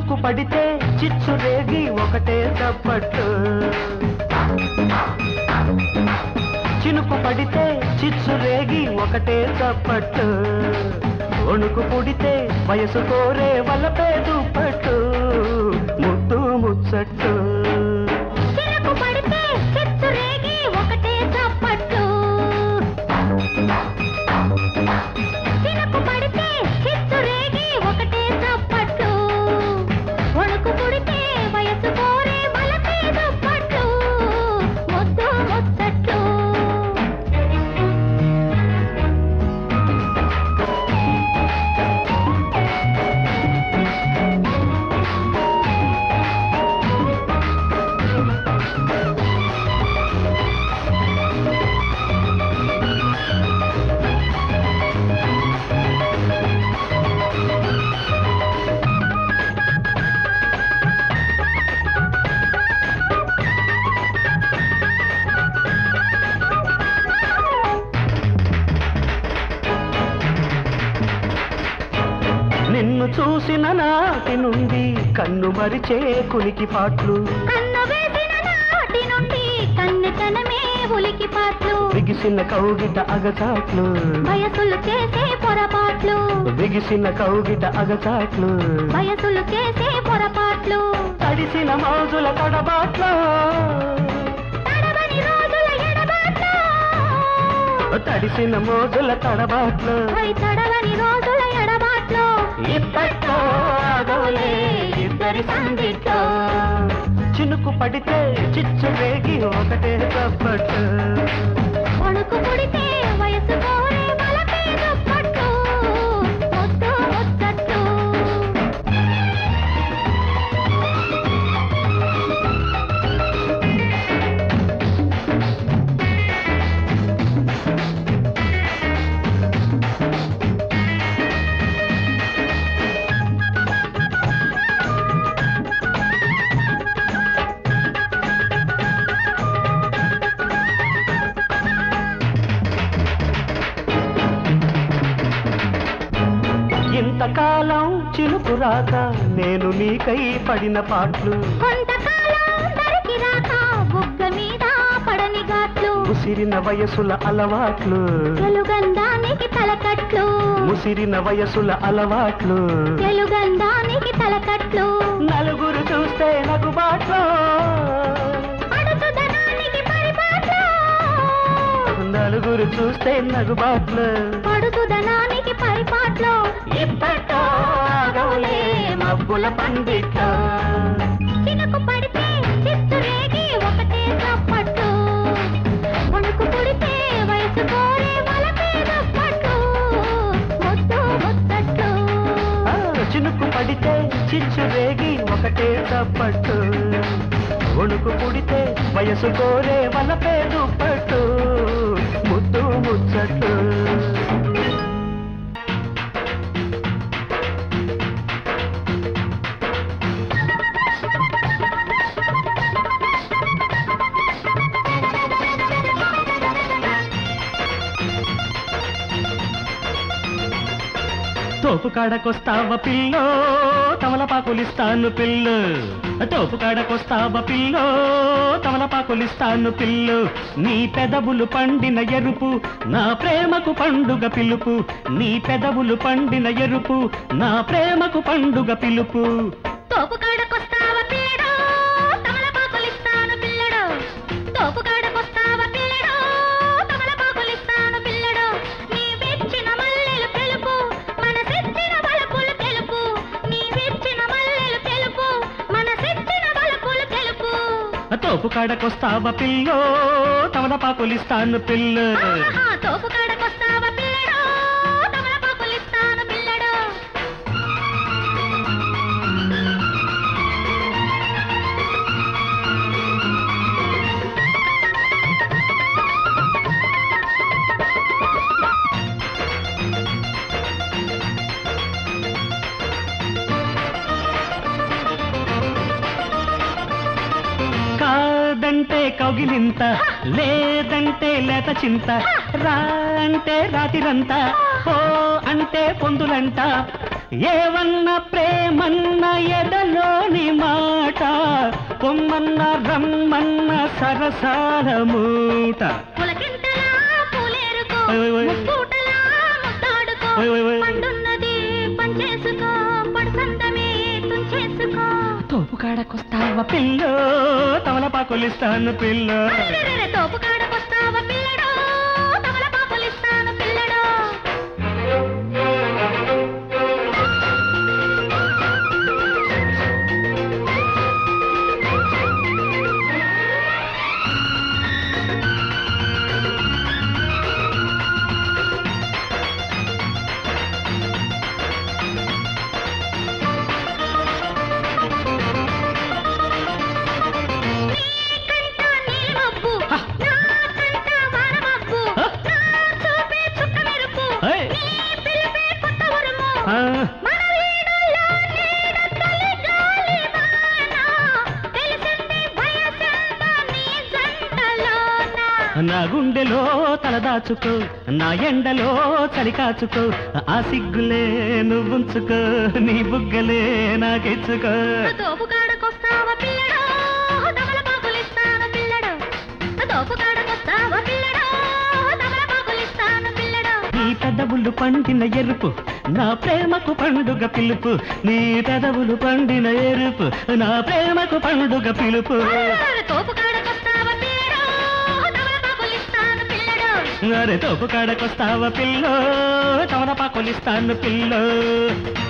చినుకు పడితే చిచ్చు రేగి ఒకటే తప్పట్టు చినుకు పడితే చిచ్చు రేగి ఒకటే తప్పట్టు వణుకు పుడితే వయసు కోరే వలపే దుప్పట్టు ముద్దు ముచ్చట్టు చినుకు పడితే చిచ్చు రేగి ఒకటే చప్పట్లు చినుకు పడితే చిచ్చు రేగి ఒకటే చప్పట్లు వణుకు పుడితే వయసు కోరే బలపే దుప్పట్లు ముద్దు ముచ్చట్లు నిన్ను చూసిన నాటి నుండి కన్ను మరిచే కునికి పాట్లు కన్ను వేసిన నాటి నుండి కన్నెతనమే ఉలికి పాట్లు బిగిసిన కౌగిట అగచాట్లు వయసులు చేసే పొరపాట్లు బిగిసిన కౌగిట అగచాట్లు వయసులు చేసే పొరపాట్లు తడిసిన మోజుల తడబాట్లు తడవని రోజుల ఎడబాట్లు తడిసిన మోజుల తడబాట్లు ఓయ్ తడవని రోజుల ఎడబాట్లు ఇప్పట్లో ఆగవులే ఇద్దరి సందిట్లో చినుకు పడితే చిచ్చు రేగి ఒకటే తప్పట్టు వణుకు పుడితే వయసు కోరే బలపే దుప్పట్లు ముద్దు ముచ్చట్లు ఇంతకాలం చినుకు రాక నేను నీకై పడిన పాటలు కొంతకాలం దరికి రాక బుగ్గ మీద పడని ఘాట్లు ముసిరిన వయసుల అలవాట్లు తెలుగందానికి తలకట్లు ముసిరిన వయసుల అలవాట్లు తెలుగందానికి తలకట్లు నలుగురు చూస్తే నగు బాట్లు అడుగుదనానికి పరిపాట్లు నలుగురు చూస్తే నగు బాట్లు పడుగుదనానికి పరిపాట్లు ఇప్పట్లో ఆగవులే మబ్బుల పండిట్లో చినుకు పడితే చిత్తు రేగి ఒకటే చప్పట్లు వణుకు పుడితే వయసు కోరే వలపే దుప్పట్లు ముద్దు ముచ్చట్లు ఆ, చినుకు పడితే చిచ్చు రేగి ఒకటే తప్పట్టు ఒణుకు పుడితే వయసు కోరే వలపే దుప్పట్టు ముద్దు ముచ్చట్టు తోపు కాడకొస్తావ పిల్లో తమలపాకులిస్తాను పిల్లు తోపు కాడకొస్తావ పిల్లో తమలపాకులిస్తాను పిల్లు నీ పెదవులు పండిన ఎరుపు నా ప్రేమకు పండుగ పిలుపు నీ పెదవులు పండిన ఎరుపు నా ప్రేమకు పండుగ పిలుపు తోపు కాడకొస్తావా పిల్లడు తమలపాకులిస్తాను పిల్లడు తోపు కాడకొస్తావా పిల్లడు తమలపాకులిస్తాను పిల్లడు నీ విచ్చిన మల్లెలు తెలుపు మనసిచ్చిన బలపులు తెలుపు నీ విచ్చిన మల్లెలు తెలుపు మనసిచ్చిన బలపులు తెలుపు తోపు కాడకొస్తావ పిల్లో తమలపాకులిస్తాను పిల్లు ఆహా, తోపు కాడకొస్తావా పిల్లడు తమలపాకులిస్తాను పిల్లడు కాదంటే కౌగిలింత లేదంటే లేత చింత రా అంటే రాతిరంత ఓ అంటే పొందులంట ఏవన్న ప్రేమన్న ఎదలోని మాట పొమ్మన్న రమ్మన్న సరసాల మూట పులకింతలా పూలేరుకో ఓయ్ ఓయ్ ఓయ్. ముక్కూటలా ముద్దాడుకో ఓయ్ ఓయ్ ఓయ్. పండున్నది పంచేసుకో పడుసందమే తుంచేసుకో తోపు కాడకొస్తావా పిల్లో తమలపాకులిస్తాను పిల్లో అరెరెరెరె, తోపు కాడకొస్తావా పిల్లడో తమలపాకులిస్తాను పిల్లడో నీకంట నీలమబ్బు, నాకంట వానమబ్బు, హ? నా చూపే చుక్క మెరుపు, ఏయ్. నీ పిలుపే కొత్త ఉరుము. ఆ, మన వీడుల్లో నీడ తొలి గాలి వాన, తెలిసింది వయసెంత నీ జంటలోన. నా గుండెలో తలదాచుకో నా ఎండలో చలి కాచుకో ఆ సిగ్గులే నువ్వుంచుకో నీ బుగ్గలే నాకెచ్చుకో తోపు కాడకొస్తావా పిల్లడో తమలపాకులిస్తాను పిల్లడో తోపు కాడకొస్తావా పిల్లడో తమలపాకులిస్తాను పిల్లడో నీ పెదవులు పండిన ఎరుపు నా ప్రేమకు పండుగ పిలుపు నీ పెదవులు పండిన ఎరుపు నా ప్రేమకు పండుగ పిలుపు తోపు కాడకొస్తావా పిల్లడో తమలపాకులిస్తాను పిల్లడో అరే తోపు కాడకొస్తావా పిల్లో తమలపాకులిస్తాను పిల్లో